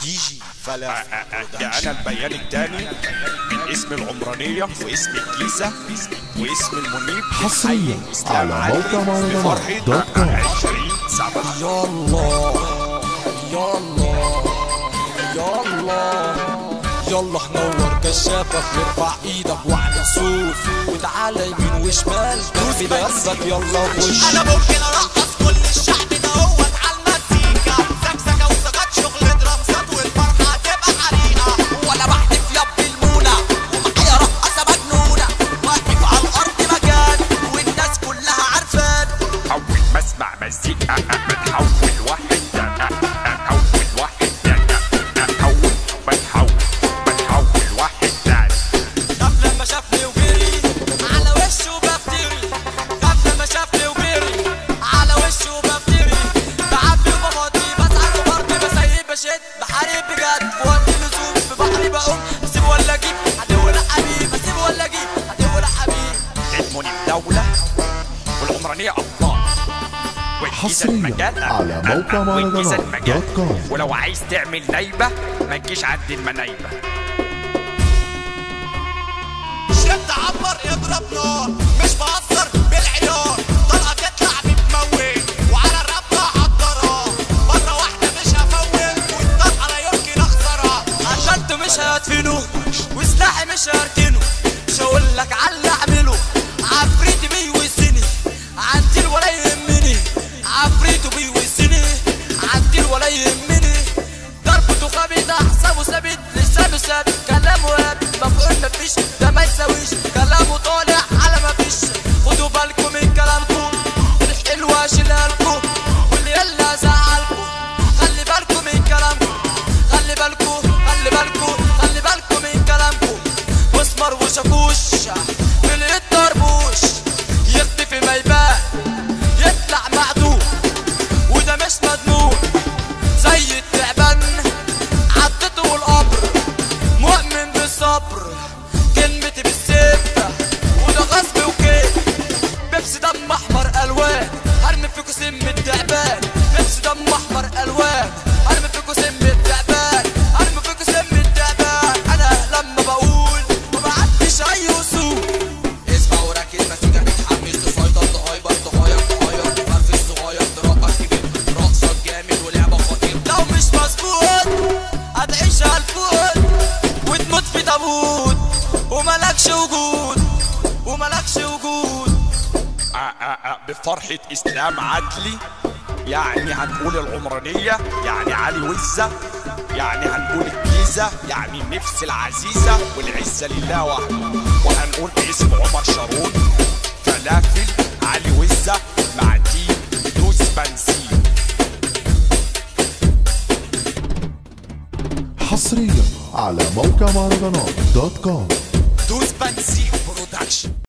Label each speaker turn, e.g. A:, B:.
A: دي جي فلا
B: جاءنا البيان الثاني من اسم العمرانية واسم الجيزة واسم المنيب
C: حصرياً
B: إسلام
C: على
B: علي
C: موقع مهرجانات
B: بفرحة
C: دوت كوم.
B: 20 سبعة
A: يلا يلا يلا يلا نور كشافك ارفع ايدك واعلى صوت وتعالى يمين وشمال دوس بقلبك يلا وش
D: انا ممكن ارقص كل الشعب دوت على المزيكا سكسكه وسكات شغل درامسات والفرحه تبقى حريقه ولا بحدف يب المونه ومعايا رقصه مجنونه واقف على الارض مكان والناس كلها عارفان
B: أول ما أسمع مزيكا بتحول واحد أول واحد أول بتحول بتحول واحد تاني
A: خاف لما شافني وجري على وشه بفتري خاف لما شافني وجري على وشه بفتري بعبي وبفضي بسعد وبرضي بسيب بشد بحارب بجد في وقت اللزوم في بحري بقوم بسيب ولا اجيب عدو لا حبيب بسيب ولا اجيب عدو لا حبيب
B: المنيب دولة والعمرانية أبطال والجيزة
C: حصرياً
B: المجال
C: على موقع
B: والجيزة
C: مهرجانات
B: المجال.
C: دوت كوم.
B: ولو عايز تعمل نايبة ما تجيش عند المنايبة
D: شد عبر اضرب نار مش بهزر بالعيار طلقه تطلع بتموت وعلى الرب هحضرها مره واحده مش هفوت والطلقه لا يمكن اخسرها
A: عشان مش هدفنه وسلاحي مش هركنه مش هقول لك على اللي اعمله عفريتي بيوزني عندي الولا يهمني عفريته بيوزني عندي الولا يهمني ضربته خبيث حسابه ثابت لسانه ثابت كلامه هابط مفعول مفيش ده ما يساويش كلامه طالع على مفيش خدوا بالكم من كلامكم الحلوة اشيلها لكم واللي يلا زعلكم خلي بالكم من كلامكم خلي بالكم خلي بالكم خلي بالكم من كلامكم مسمر وشاكوش في الايد طربوش يختفي ما يبان يطلع معدوم وده مش مضمون زي التعبان عدته القبر مؤمن بالصبر كلمتي بالسبة وده غصب وكيف بيبسي دم احمر الوان هرمي فيكو سم التعبان بيبسي دم احمر الوان هرمي فيكو سم التعبان هرمي فيكو سم التعبان انا لما بقول ما بعديش اي وصول
D: اسمع وركز مزيكا بتحمس تسيطر تهايبر تغير تغير تفرفش صغير ترقص كبير رقصك جامد ولعبه خطير
A: لو مش مظبوط هتعيش هالفوت وتموت في تابوت وملكش وجود وملكش وجود
B: آه آه آه بفرحة إسلام عدلي يعني هنقول العمرانية يعني علي وزة يعني هنقول الجيزة يعني النفس العزيزة والعزة لله وحده وهنقول باسم عمر شارون فلافل علي وزة مع تيم دوس بنزين
C: حصريا على موقع مهرجانات دوت كوم
B: دوس بنزين برودكشن